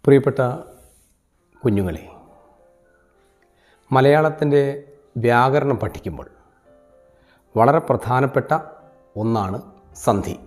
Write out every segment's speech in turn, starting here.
പ്രിയപ്പെട്ട കുഞ്ഞുങ്ങളെ മലയാളത്തിൻ്റെ വ്യാകരണം പഠിക്കുമ്പോൾ വളരെ പ്രധാനപ്പെട്ട ഒന്നാണ് സന്ധി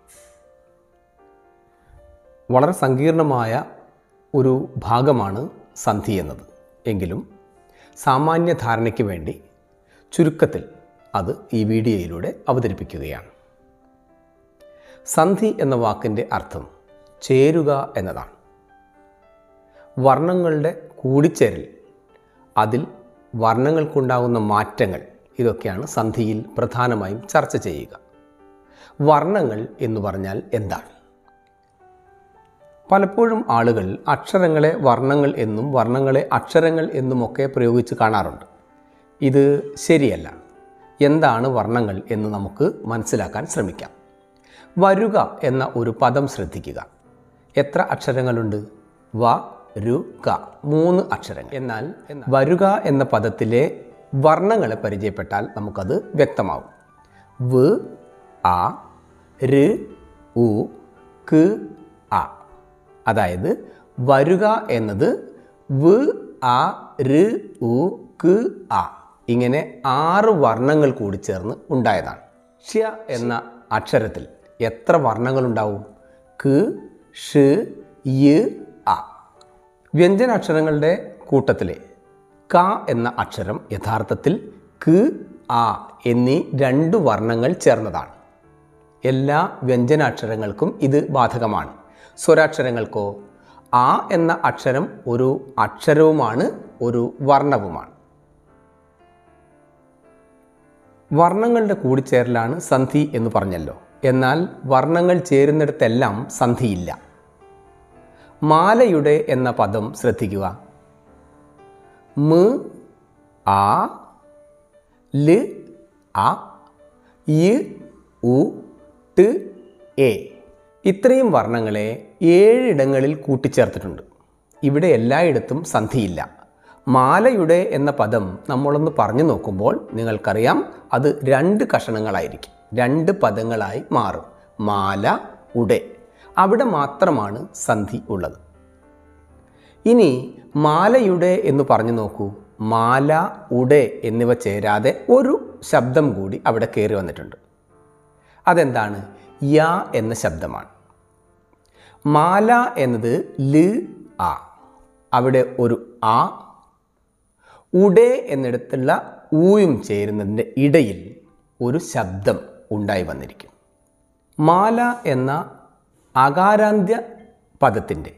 വളരെ സങ്കീർണമായ ഒരു ഭാഗമാണ് സന്ധി എന്നത് എങ്കിലും സാമാന്യ ധാരണയ്ക്ക് വേണ്ടി ചുരുക്കത്തിൽ അത് ഈ വീഡിയോയിലൂടെ അവതരിപ്പിക്കുകയാണ് സന്ധി എന്ന വാക്കിൻ്റെ അർത്ഥം ചേരുക എന്നതാണ് വർണ്ണങ്ങളുടെ കൂടിച്ചേരൽ അതിൽ വർണ്ണങ്ങൾക്കുണ്ടാകുന്ന മാറ്റങ്ങൾ ഇതൊക്കെയാണ് സന്ധിയിൽ പ്രധാനമായും ചർച്ച ചെയ്യുക വർണ്ണങ്ങൾ എന്ന് പറഞ്ഞാൽ എന്താണ് പലപ്പോഴും ആളുകൾ അക്ഷരങ്ങളെ വർണ്ണങ്ങൾ എന്നും വർണ്ണങ്ങളെ അക്ഷരങ്ങൾ എന്നുമൊക്കെ പ്രയോഗിച്ച് കാണാറുണ്ട് ഇത് ശരിയല്ല എന്താണ് വർണ്ണങ്ങൾ എന്ന് നമുക്ക് മനസ്സിലാക്കാൻ ശ്രമിക്കാം വരുക എന്ന ഒരു പദം ശ്രദ്ധിക്കുക എത്ര അക്ഷരങ്ങളുണ്ട് വ രു ക മൂന്ന് അക്ഷരങ്ങൾ എന്നാൽ വരുക എന്ന പദത്തിലെ വർണ്ണങ്ങളെ പരിചയപ്പെട്ടാൽ നമുക്കത് വ്യക്തമാവും വ് ആ ര് ഉ ക് ആ അതായത് വരുക എന്നത് വ് ആ ര് ഉ ക് ആ ഇങ്ങനെ ആറ് വർണ്ണങ്ങൾ കൂടി ചേർന്ന് ഉണ്ടായതാണ് ഷ്യ എന്ന അക്ഷരത്തിൽ എത്ര വർണ്ണങ്ങളുണ്ടാവും ക് ഷ് യ് ആ വ്യഞ്ജനാക്ഷരങ്ങളുടെ കൂട്ടത്തിലെ ക എന്ന അക്ഷരം യഥാർത്ഥത്തിൽ ക് ആ എന്നീ രണ്ട് വർണ്ണങ്ങൾ ചേർന്നതാണ് എല്ലാ വ്യഞ്ജനാക്ഷരങ്ങൾക്കും ഇത് ബാധകമാണ് സ്വരാക്ഷരങ്ങൾക്കോ ആ എന്ന അക്ഷരം ഒരു അക്ഷരവുമാണ് ഒരു വർണ്ണവുമാണ് വർണ്ണങ്ങളുടെ കൂടിച്ചേരലാണ് സന്ധി എന്ന് പറഞ്ഞല്ലോ എന്നാൽ വർണ്ണങ്ങൾ ചേരുന്നിടത്തെല്ലാം സന്ധിയില്ല മാലയുടെ എന്ന പദം ശ്രദ്ധിക്കുക മ് ആ ല് ആ യ് ഉ ട് എ ഇത്രയും വർണ്ണങ്ങളെ ഏഴിടങ്ങളിൽ കൂട്ടിച്ചേർത്തിട്ടുണ്ട് ഇവിടെ എല്ലായിടത്തും സന്ധിയില്ല മാലയുടെ എന്ന പദം നമ്മളൊന്ന് പറഞ്ഞു നോക്കുമ്പോൾ നിങ്ങൾക്കറിയാം അത് രണ്ട് കഷണങ്ങളായിരിക്കും രണ്ട് പദങ്ങളായി മാറും മാല ഉടെ അവിടെ മാത്രമാണ് സന്ധി ഉള്ളത് ഇനി മാലയുടെ എന്ന് പറഞ്ഞു നോക്കൂ മാല ഉടെ എന്നിവ ചേരാതെ ഒരു ശബ്ദം കൂടി അവിടെ കയറി വന്നിട്ടുണ്ട് അതെന്താണ് യ എന്ന ശബ്ദമാണ് മാല എന്നത് ല് ആ അവിടെ ഒരു ആ ഉടെ എന്നിടത്തുള്ള ഊയും ചേരുന്നതിൻ്റെ ഇടയിൽ ഒരു ശബ്ദം ഉണ്ടായി വന്നിരിക്കും മാല എന്ന അകാരാന്ത്യ പദത്തിൻ്റെ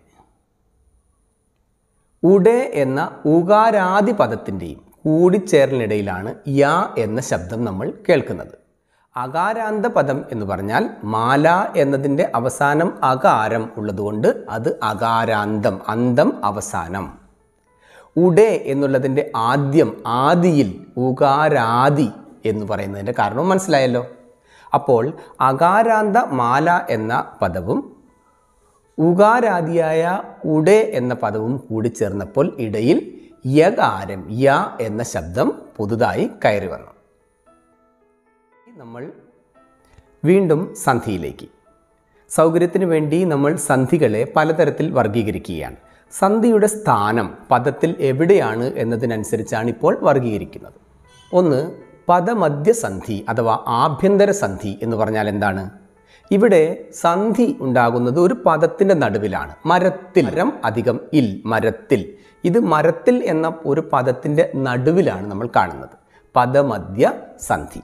ഉടെ എന്ന ഉകാരാദി പദത്തിൻ്റെയും കൂടിച്ചേരലിനിടയിലാണ് യ എന്ന ശബ്ദം നമ്മൾ കേൾക്കുന്നത് അകാരാന്ത പദം എന്ന് പറഞ്ഞാൽ മാല എന്നതിൻ്റെ അവസാനം അകാരം ഉള്ളതുകൊണ്ട് അത് അകാരാന്തം അന്തം അവസാനം ഉടെ എന്നുള്ളതിൻ്റെ ആദ്യം ആദിയിൽ ഉകാരാദി എന്ന് പറയുന്നതിൻ്റെ കാരണവും മനസ്സിലായല്ലോ അപ്പോൾ അകാരാന്ത മാല എന്ന പദവും ഉകാരാദിയായ ഉടെ എന്ന പദവും കൂടി ചേർന്നപ്പോൾ ഇടയിൽ യകാരം യ എന്ന ശബ്ദം പുതുതായി കയറി വന്നു നമ്മൾ വീണ്ടും സന്ധിയിലേക്ക് സൗകര്യത്തിന് വേണ്ടി നമ്മൾ സന്ധികളെ പലതരത്തിൽ വർഗീകരിക്കുകയാണ് സന്ധിയുടെ സ്ഥാനം പദത്തിൽ എവിടെയാണ് എന്നതിനനുസരിച്ചാണ് ഇപ്പോൾ വർഗീകരിക്കുന്നത് ഒന്ന് പദമധ്യസന്ധി അഥവാ ആഭ്യന്തര സന്ധി എന്ന് പറഞ്ഞാൽ എന്താണ് ഇവിടെ സന്ധി ഉണ്ടാകുന്നത് ഒരു പദത്തിൻ്റെ നടുവിലാണ് മരത്തിൽ മരം അധികം ഇൽ മരത്തിൽ ഇത് മരത്തിൽ എന്ന ഒരു പദത്തിൻ്റെ നടുവിലാണ് നമ്മൾ കാണുന്നത് പദമധ്യ സന്ധി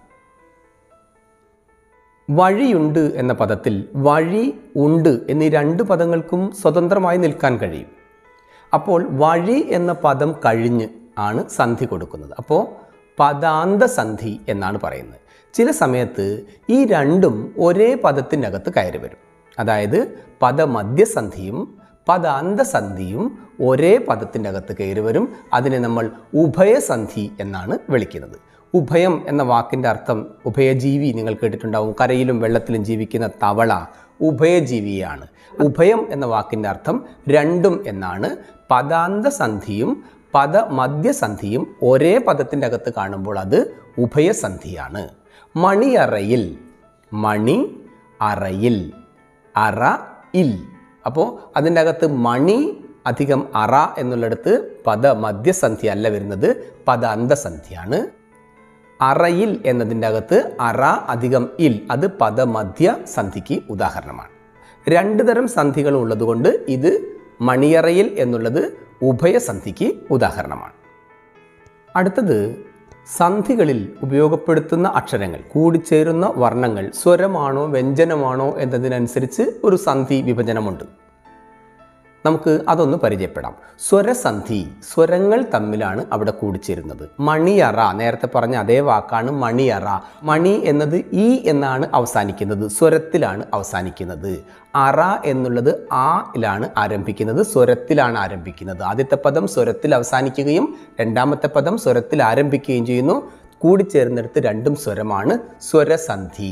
വഴിയുണ്ട് എന്ന പദത്തിൽ വഴി ഉണ്ട് എന്നീ രണ്ട് പദങ്ങൾക്കും സ്വതന്ത്രമായി നിൽക്കാൻ കഴിയും അപ്പോൾ വഴി എന്ന പദം കഴിഞ്ഞ് ആണ് സന്ധി കൊടുക്കുന്നത് അപ്പോൾ പദാന്ത സന്ധി എന്നാണ് പറയുന്നത് ചില സമയത്ത് ഈ രണ്ടും ഒരേ പദത്തിനകത്ത് കയറി വരും അതായത് പദമധ്യസന്ധിയും പദാന്തസന്ധിയും ഒരേ പദത്തിൻ്റെ അകത്ത് കയറി വരും അതിനെ നമ്മൾ ഉഭയസന്ധി എന്നാണ് വിളിക്കുന്നത് ഉഭയം എന്ന വാക്കിൻ്റെ അർത്ഥം ഉഭയജീവി നിങ്ങൾ കേട്ടിട്ടുണ്ടാവും കരയിലും വെള്ളത്തിലും ജീവിക്കുന്ന തവള ഉഭയജീവിയാണ് ഉഭയം എന്ന വാക്കിൻ്റെ അർത്ഥം രണ്ടും എന്നാണ് പദാന്തസന്ധിയും പദമധ്യസന്ധിയും ഒരേ പദത്തിൻ്റെ അകത്ത് കാണുമ്പോൾ അത് ഉഭയസന്ധിയാണ് മണിയറയിൽ മണി അറയിൽ അറ ഇൽ അപ്പോൾ അതിൻ്റെ അകത്ത് മണി അധികം അറ എന്നുള്ളിടത്ത് പദ മധ്യസന്ധി അല്ല വരുന്നത് പദ അന്തസന്ധിയാണ് അറയിൽ എന്നതിൻ്റെ അകത്ത് അറ അധികം ഇൽ അത് പദമധ്യ സന്ധിക്ക് ഉദാഹരണമാണ് രണ്ട് തരം സന്ധികൾ ഉള്ളതുകൊണ്ട് ഇത് മണിയറയിൽ എന്നുള്ളത് ഉഭയസന്ധിക്ക് ഉദാഹരണമാണ് അടുത്തത് സന്ധികളിൽ ഉപയോഗപ്പെടുത്തുന്ന അക്ഷരങ്ങൾ കൂടിച്ചേരുന്ന വർണ്ണങ്ങൾ സ്വരമാണോ വ്യഞ്ജനമാണോ എന്നതിനനുസരിച്ച് ഒരു സന്ധി വിഭജനമുണ്ട് നമുക്ക് അതൊന്ന് പരിചയപ്പെടാം സ്വരസന്ധി സ്വരങ്ങൾ തമ്മിലാണ് അവിടെ കൂടിച്ചേരുന്നത് മണിയറ നേരത്തെ പറഞ്ഞ അതേ വാക്കാണ് മണിയറ മണി എന്നത് ഈ എന്നാണ് അവസാനിക്കുന്നത് സ്വരത്തിലാണ് അവസാനിക്കുന്നത് അറ എന്നുള്ളത് ആ ലാണ് ആരംഭിക്കുന്നത് സ്വരത്തിലാണ് ആരംഭിക്കുന്നത് ആദ്യത്തെ പദം സ്വരത്തിൽ അവസാനിക്കുകയും രണ്ടാമത്തെ പദം സ്വരത്തിൽ ആരംഭിക്കുകയും ചെയ്യുന്നു കൂടിച്ചേർന്നിടത്ത് രണ്ടും സ്വരമാണ് സ്വരസന്ധി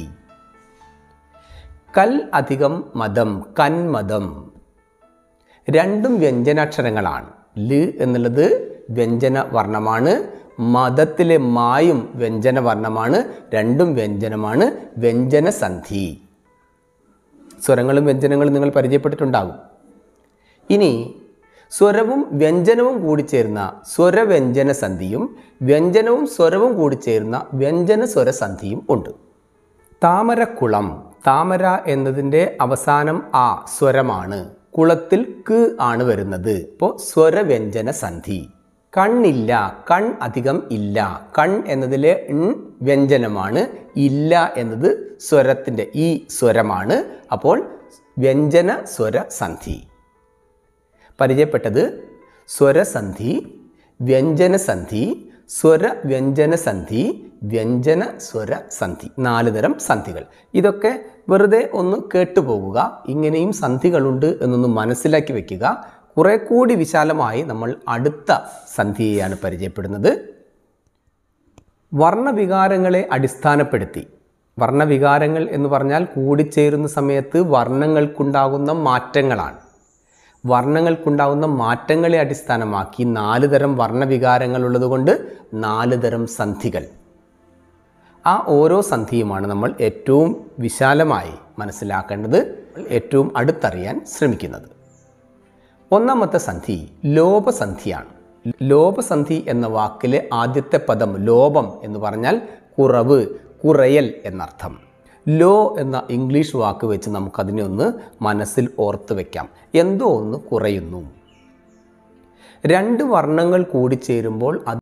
കൽ അധികം മതം കന്മതം രണ്ടും വ്യഞ്ജനാക്ഷരങ്ങളാണ് ല് എന്നുള്ളത് വ്യഞ്ജന വർണ്ണമാണ് മതത്തിലെ മായും വ്യഞ്ജന വർണ്ണമാണ് രണ്ടും വ്യഞ്ജനമാണ് വ്യഞ്ജന സന്ധി സ്വരങ്ങളും വ്യഞ്ജനങ്ങളും നിങ്ങൾ പരിചയപ്പെട്ടിട്ടുണ്ടാകും ഇനി സ്വരവും വ്യഞ്ജനവും കൂടിച്ചേരുന്ന സ്വരവ്യഞ്ജന സന്ധിയും വ്യഞ്ജനവും സ്വരവും കൂടിച്ചേരുന്ന വ്യഞ്ജന സ്വരസന്ധിയും ഉണ്ട് താമരക്കുളം താമര എന്നതിൻ്റെ അവസാനം ആ സ്വരമാണ് കുളത്തിൽ ക്ക് ആണ് വരുന്നത് ഇപ്പോൾ സ്വരവ്യഞ്ജന സന്ധി കണ്ണില്ല കൺ അധികം ഇല്ല കൺ എന്നതിലെ ൺ വ്യഞ്ജനമാണ് ഇല്ല എന്നത് സ്വരത്തിൻ്റെ ഈ സ്വരമാണ് അപ്പോൾ വ്യഞ്ജന സ്വര സന്ധി പരിചയപ്പെട്ടത് സ്വരസന്ധി വ്യഞ്ജനസന്ധി സ്വര വ്യഞ്ജനസന്ധി വ്യഞ്ജന സ്വര സന്ധി നാല് തരം സന്ധികൾ ഇതൊക്കെ വെറുതെ ഒന്ന് കേട്ടുപോകുക ഇങ്ങനെയും സന്ധികളുണ്ട് എന്നൊന്ന് മനസ്സിലാക്കി വെക്കുക കുറെ കൂടി വിശാലമായി നമ്മൾ അടുത്ത സന്ധിയെയാണ് പരിചയപ്പെടുന്നത് വർണ്ണവികാരങ്ങളെ അടിസ്ഥാനപ്പെടുത്തി വർണ്ണവികാരങ്ങൾ എന്ന് പറഞ്ഞാൽ കൂടിച്ചേരുന്ന സമയത്ത് വർണ്ണങ്ങൾക്കുണ്ടാകുന്ന മാറ്റങ്ങളാണ് വർണ്ണങ്ങൾക്കുണ്ടാകുന്ന മാറ്റങ്ങളെ അടിസ്ഥാനമാക്കി നാല് തരം വർണ്ണവികാരങ്ങൾ ഉള്ളതുകൊണ്ട് നാല് തരം സന്ധികൾ ആ ഓരോ സന്ധിയുമാണ് നമ്മൾ ഏറ്റവും വിശാലമായി മനസ്സിലാക്കേണ്ടത് ഏറ്റവും അടുത്തറിയാൻ ശ്രമിക്കുന്നത് ഒന്നാമത്തെ സന്ധി ലോപസന്ധിയാണ് ലോപസന്ധി എന്ന വാക്കിലെ ആദ്യത്തെ പദം ലോപം എന്ന് പറഞ്ഞാൽ കുറവ് കുറയൽ എന്നർത്ഥം ലോ എന്ന ഇംഗ്ലീഷ് വാക്ക് വെച്ച് നമുക്കതിനെ ഒന്ന് മനസ്സിൽ ഓർത്ത് വയ്ക്കാം എന്തോ ഒന്ന് കുറയുന്നു രണ്ട് വർണ്ണങ്ങൾ കൂടിച്ചേരുമ്പോൾ അത്